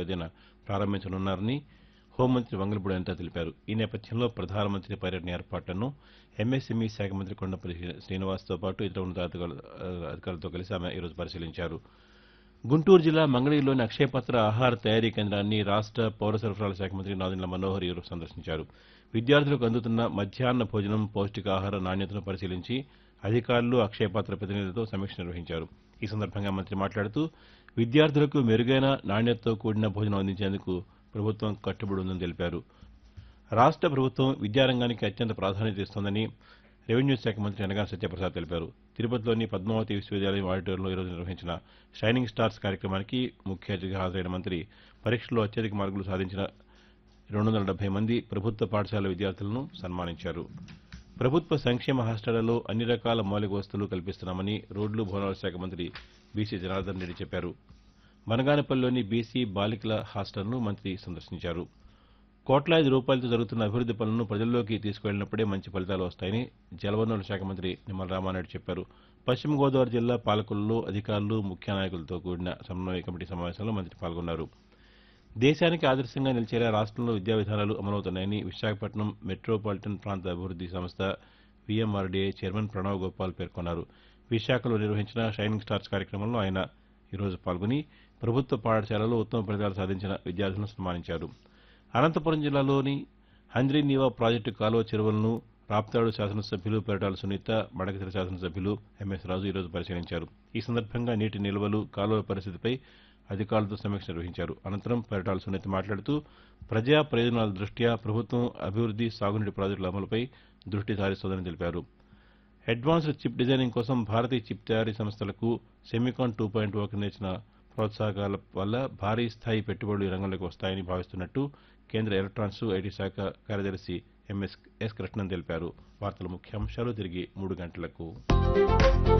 తేదీన ప్రారంభించనున్నారని హోంమంత్రి వంగలపూడి అనిత తెలిపారు ఈ నేపథ్యంలో ప్రధానమంత్రి పర్యటన ఏర్పాట్లను ఎంఎస్ఎంఈ శాఖ మంత్రి కొండపల్లి శ్రీనివాస్తో పాటు ఇతర ఉన్నతాధికారుల- అధికారులతో కలిసి ఆమె ఈరోజు పరిశీలించారు గుంటూరు జిల్లా మంగళగిరిలోని అక్షయపాత్ర ఆహార తయారీ కేంద్రాన్ని రాష్ట్ర పౌర సరఫరాల శాఖ మంత్రి నాదెండ్ల మనోహర్ ఈరోజు సందర్శించారు విద్యార్థులకు అందుతున్న మధ్యాహ్న భోజనం పౌష్టికాహార నాణ్యతను పరిశీలించి అధికారులు అక్షయపాత్ర ప్రతినిధులతో సమీక్ష నిర్వహించారు ఈ సందర్భంగా మంత్రి మాట్లాడుతూ విద్యార్థులకు మెరుగైన నాణ్యతతో కూడిన భోజనం అందించేందుకు ప్రభుత్వం కట్టుబడి ఉందని తెలిపారు రాష్ట్ర ప్రభుత్వం విద్యారంగానికి అత్యంత ప్రాధాన్యత ఇస్తోందని రెవెన్యూ శాఖ మంత్రి అనగాని సత్యప్రసాద్ తెలిపారు తిరుపతిలోని పద్మావతి విశ్వవిద్యాలయం ఆడిటోరియంలో ఈరోజు నిర్వహించిన షైనింగ్ స్టార్స్ కార్యక్రమానికి ముఖ్య అతిథిగా హాజరైన మంత్రి పరీక్షల్లో అత్యధిక మార్కులు సాధించిన రెండు వందల డెబ్బై మంది ప్రభుత్వ పాఠశాల విద్యార్థులను సన్మానించారు ప్రభుత్వ సంక్షేమ హాస్టళ్లలో అన్ని రకాల మౌలిక వసతులు కల్పిస్తున్నామని రోడ్లు భవనాల శాఖ మంత్రి బీసీ జనార్దన్ రెడ్డి చెప్పారు బనగానపల్లిలోని బీసీ బాలికల హాస్టల్ను మంత్రి సందర్శించారు కోట్లాది రూపాయలతో జరుగుతున్న అభివృద్ది పనులను ప్రజల్లోకి తీసుకువెళ్లినప్పుడే మంచి ఫలితాలు వస్తాయని జలవనరుల శాఖ మంత్రి నిమ్మల రామానాయుడు చెప్పారు పశ్చిమ గోదావరి జిల్లా పాలకుల్లో అధికారులు ముఖ్య నాయకులతో కూడిన సమన్వయ కమిటీ సమావేశంలో మంత్రి పాల్గొన్నారు దేశానికి ఆదర్శంగా నిలిచేలా రాష్ట్రంలో విద్యా విధానాలు అమలవుతున్నాయని విశాఖపట్నం మెట్రోపాలిటన్ ప్రాంత అభివృద్ది సంస్థ వీఎంఆర్డీఏ చైర్మన్ ప్రణవ్ గోపాల్ పేర్కొన్నారు విశాఖలో నిర్వహించిన షైనింగ్ స్టార్స్ కార్యక్రమంలో ఆయన ఈరోజు పాల్గొని ప్రభుత్వ పాఠశాలలో ఉత్తమ ఫలితాలు సాధించిన విద్యార్థులను సన్మానించారు అనంతపురం జిల్లాలోని హంద్రీనీవా ప్రాజెక్టు కాలువ చెరువులను రాప్తాడు శాసనసభ్యులు పెరటాల సునీత మడకసిరి శాసనసభ్యులు ఎంఎస్ రాజు ఈరోజు పరిశీలించారు ఈ సందర్భంగా నీటి నిల్వలు కాలువల పరిస్థితిపై అధికారులతో సమీక్ష నిర్వహించారు అనంతరం పెరటాల సునీత మాట్లాడుతూ ప్రజా ప్రయోజనాల దృష్ట్యా ప్రభుత్వం అభివృద్ది సాగునీటి ప్రాజెక్టుల అమలుపై దృష్టి సారిస్తోందని తెలిపారు అడ్వాన్స్డ్ చిప్ డిజైనింగ్ కోసం భారతీయ చిప్ తయారీ సంస్థలకు సెమికాన్ టూ పాయింట్ ఓ కింద ఇచ్చిన ప్రోత్సాహకాల వల్ల భారీ స్థాయి పెట్టుబడులు ఈ రంగంలోకి వస్తాయని భావిస్తున్నట్టు కేంద్ర ఎలక్ట్రానిక్స్ ఐటీ శాఖ కార్యదర్శి ఎంఎస్ ఎస్ కృష్ణన్ తెలిపారు వార్తల ముఖ్యాంశాలు తిరిగి మూడు గంటలకు